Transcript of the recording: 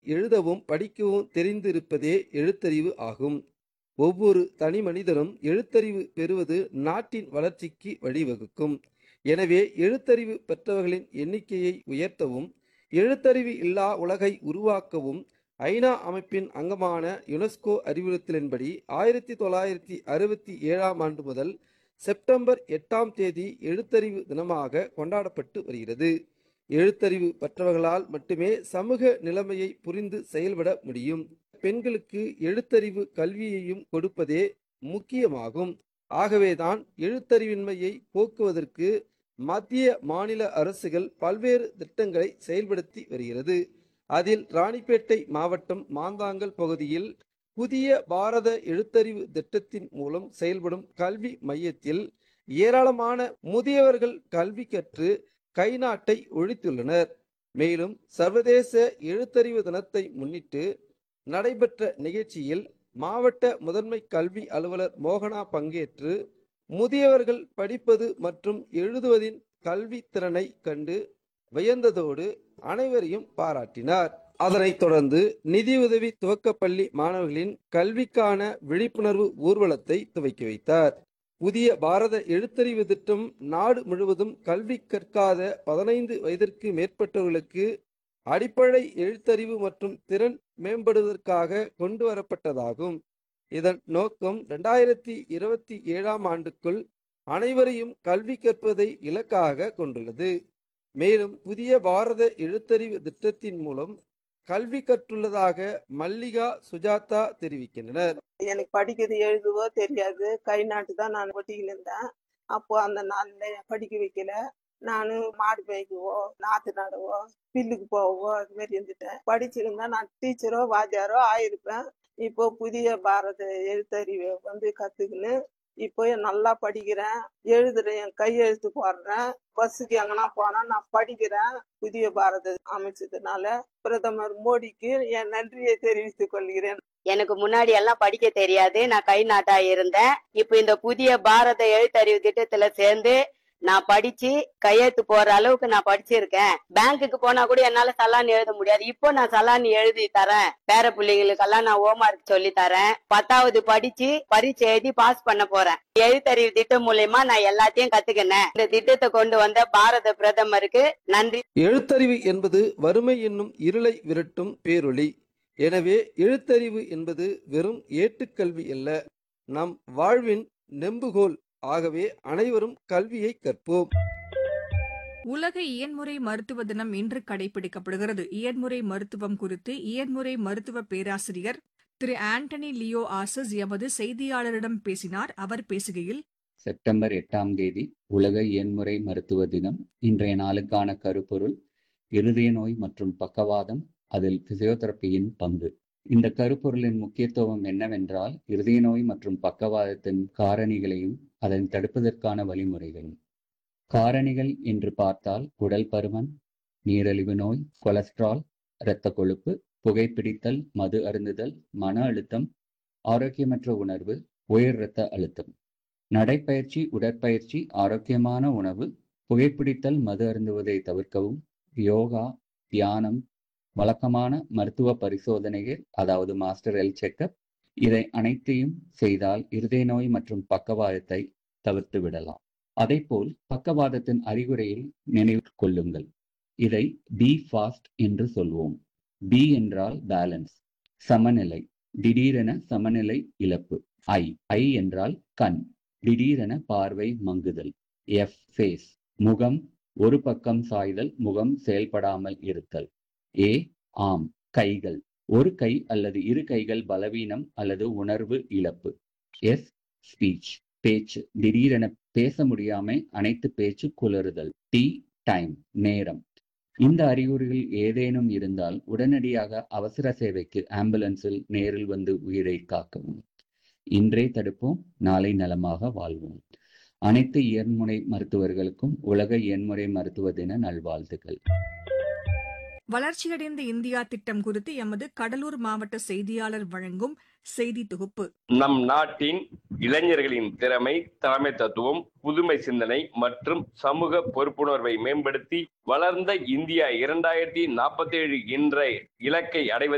எழுதவும் படிக்கவும் தெரிந்திருப்பதே எழுத்தறிவு ஆகும் ஒவ்வொரு தனி மனிதனும் எழுத்தறிவு பெறுவது நாட்டின் வளர்ச்சிக்கு வழிவகுக்கும் எனவே எழுத்தறிவு பெற்றவர்களின் எண்ணிக்கையை உயர்த்தவும் எழுத்தறிவு இல்லா உலகை உருவாக்கவும் ஐநா அமைப்பின் அங்கமான யுனெஸ்கோ அறிவுறுத்தலின்படி ஆயிரத்தி தொள்ளாயிரத்தி அறுபத்தி ஏழாம் ஆண்டு முதல் செப்டம்பர் எட்டாம் தேதி எழுத்தறிவு தினமாக கொண்டாடப்பட்டு வருகிறது எழுத்தறிவு பெற்றவர்களால் மட்டுமே சமூக நிலைமையை புரிந்து செயல்பட முடியும் பெண்களுக்கு எழுத்தறிவு கல்வியையும் கொடுப்பதே முக்கியமாகும் ஆகவேதான் எழுத்தறிவின்மையை போக்குவதற்கு மத்திய மாநில அரசுகள் பல்வேறு திட்டங்களை செயல்படுத்தி வருகிறது அதில் ராணிப்பேட்டை மாவட்டம் மாந்தாங்கல் பகுதியில் புதிய பாரத எழுத்தறிவு திட்டத்தின் மூலம் செயல்படும் கல்வி மையத்தில் ஏராளமான முதியவர்கள் கல்வி கற்று கைநாட்டை ஒழித்துள்ளனர் மேலும் சர்வதேச எழுத்தறிவு தினத்தை முன்னிட்டு நடைபெற்ற நிகழ்ச்சியில் மாவட்ட முதன்மை கல்வி அலுவலர் மோகனா பங்கேற்று முதியவர்கள் படிப்பது மற்றும் எழுதுவதின் கல்வி திறனை கண்டு வியந்ததோடு அனைவரையும் பாராட்டினார் அதனைத் தொடர்ந்து நிதியுதவி துவக்கப்பள்ளி மாணவர்களின் கல்விக்கான விழிப்புணர்வு ஊர்வலத்தை துவக்கி வைத்தார் புதிய பாரத எழுத்தறிவு திட்டம் நாடு முழுவதும் கல்வி கற்காத பதினைந்து வயதிற்கு மேற்பட்டவர்களுக்கு அடிப்படை எழுத்தறிவு மற்றும் திறன் மேம்படுவதற்காக கொண்டு வரப்பட்டதாகும் இதன் நோக்கம் இரண்டாயிரத்தி இருபத்தி ஏழாம் ஆண்டுக்குள் அனைவரையும் கல்வி கற்பதை இலக்காக கொண்டுள்ளது மேலும் புதிய பாரத எழுத்தறிவு திட்டத்தின் மூலம் கல்வி கற்றுள்ளதாக மல்லிகா சுஜாதா தெரிவிக்கின்றனர் எனக்கு படிக்கிறது எழுதுவோ தெரியாது கை நாட்டு தான் நான் ஒட்டிக்கின்னு இருந்தேன் அப்போ அந்த நாள்ல படிக்க வைக்கல நானு மாடு மேய்க்கவோ நாத்து நடவோ பில்லுக்கு போவோ அது மாதிரி இருந்துட்டேன் படிச்சிருந்தா நான் டீச்சரோ வாத்தியாரோ ஆயிருப்பேன் இப்போ புதிய பாரத எழுத்தறிவை வந்து கத்துக்கின்னு இப்போ நல்லா படிக்கிறேன் எழுதுறேன் என் கையெழுத்து போடுறேன் பஸ்ஸுக்கு எங்கன்னா போனா நான் படிக்கிறேன் புதிய பாரத அமைச்சதுனால பிரதமர் மோடிக்கு என் நன்றியை தெரிவித்துக் கொள்கிறேன் எனக்கு முன்னாடி எல்லாம் படிக்க தெரியாது நான் கை நாட்டா இருந்தேன் இப்ப இந்த புதிய பாரத எழுத்தறிவு திட்டத்துல சேர்ந்து நான் படிச்சு கையெழுத்து போற அளவுக்கு நான் படிச்சிருக்கேன் பேங்க்குக்கு போனா கூட என்னால சலான் எழுத முடியாது இப்போ நான் சலான் எழுதி தரேன் பேர பிள்ளைங்களுக்கெல்லாம் நான் ஹோம்ஒர்க் சொல்லி தரேன் பத்தாவது படிச்சு பரீட்சை எழுதி பாஸ் பண்ண போறேன் எழுத்தறிவு திட்டம் மூலயமா நான் எல்லாத்தையும் கத்துக்கினேன் இந்த திட்டத்தை கொண்டு வந்த பாரத பிரதமருக்கு நன்றி எழுத்தறிவு என்பது வறுமை என்னும் இருளை விரட்டும் பேரொளி எனவே எழுத்தறிவு என்பது வெறும் ஏட்டுக்கல்வி அல்ல நம் வாழ்வின் நெம்புகோல் ஆகவே அனைவரும் கல்வியை கற்போம் உலக இயன்முறை மருத்துவ தினம் இன்று கடைபிடிக்கப்படுகிறது இயன்முறை மருத்துவம் குறித்து இயன்முறை மருத்துவ பேராசிரியர் திரு ஆண்டனி லியோ ஆசஸ் எமது செய்தியாளரிடம் பேசினார் அவர் பேசுகையில் செப்டம்பர் எட்டாம் தேதி உலக இயன்முறை மருத்துவ தினம் இன்றைய நாளுக்கான கருப்பொருள் இருதய நோய் மற்றும் பக்கவாதம் அதில் பிசியோதெரப்பியின் பங்கு இந்த கருப்பொருளின் முக்கியத்துவம் என்னவென்றால் இருதய நோய் மற்றும் பக்கவாதத்தின் காரணிகளையும் அதனை தடுப்பதற்கான வழிமுறைகளும் காரணிகள் என்று பார்த்தால் உடல் பருமன் நீரிழிவு நோய் கொலஸ்ட்ரால் இரத்த கொழுப்பு புகைப்பிடித்தல் மது அருந்துதல் மன அழுத்தம் ஆரோக்கியமற்ற உணர்வு உயர் இரத்த அழுத்தம் நடைப்பயிற்சி உடற்பயிற்சி ஆரோக்கியமான உணவு புகைப்பிடித்தல் மது அருந்துவதை தவிர்க்கவும் யோகா தியானம் வழக்கமான மருத்துவ பரிசோதனைகள் அதாவது மாஸ்டர் ஹெல்த் செக்கப் இதை அனைத்தையும் செய்தால் இருதய நோய் மற்றும் பக்கவாதத்தை தவிர்த்து விடலாம் அதைப்போல் பக்கவாதத்தின் அறிகுறியில் நினைவு கொள்ளுங்கள் இதை பி ஃபாஸ்ட் என்று சொல்வோம் பி என்றால் பேலன்ஸ் சமநிலை திடீரென சமநிலை இழப்பு ஐ ஐ என்றால் கண் திடீரென பார்வை மங்குதல் எஃப் ஃபேஸ் முகம் ஒரு பக்கம் சாய்தல் முகம் செயல்படாமல் இருத்தல் ஏ ஆம் கைகள் ஒரு கை அல்லது இரு கைகள் பலவீனம் அல்லது உணர்வு இழப்பு எஸ் ஸ்பீச் பேச்சு திடீரென பேச முடியாம அனைத்து பேச்சு குளறுதல் டி டைம் நேரம் இந்த அறிகுறிகள் ஏதேனும் இருந்தால் உடனடியாக அவசர சேவைக்கு ஆம்புலன்ஸில் நேரில் வந்து உயிரை காக்கவும் இன்றே தடுப்போம் நாளை நலமாக வாழ்வோம் அனைத்து இயன்முறை மருத்துவர்களுக்கும் உலக இயன்முறை மருத்துவ தின நல்வாழ்த்துக்கள் வளர்ச்சியடைந்த இந்தியா திட்டம் குறித்து எமது கடலூர் மாவட்ட செய்தியாளர் வழங்கும் செய்தி தொகுப்பு நம் நாட்டின் இளைஞர்களின் திறமை தலைமை தத்துவம் புதுமை சிந்தனை மற்றும் சமூக பொறுப்புணர்வை மேம்படுத்தி வளர்ந்த இந்தியா இரண்டாயிரத்தி நாற்பத்தி ஏழு என்ற இலக்கை அடைவதில்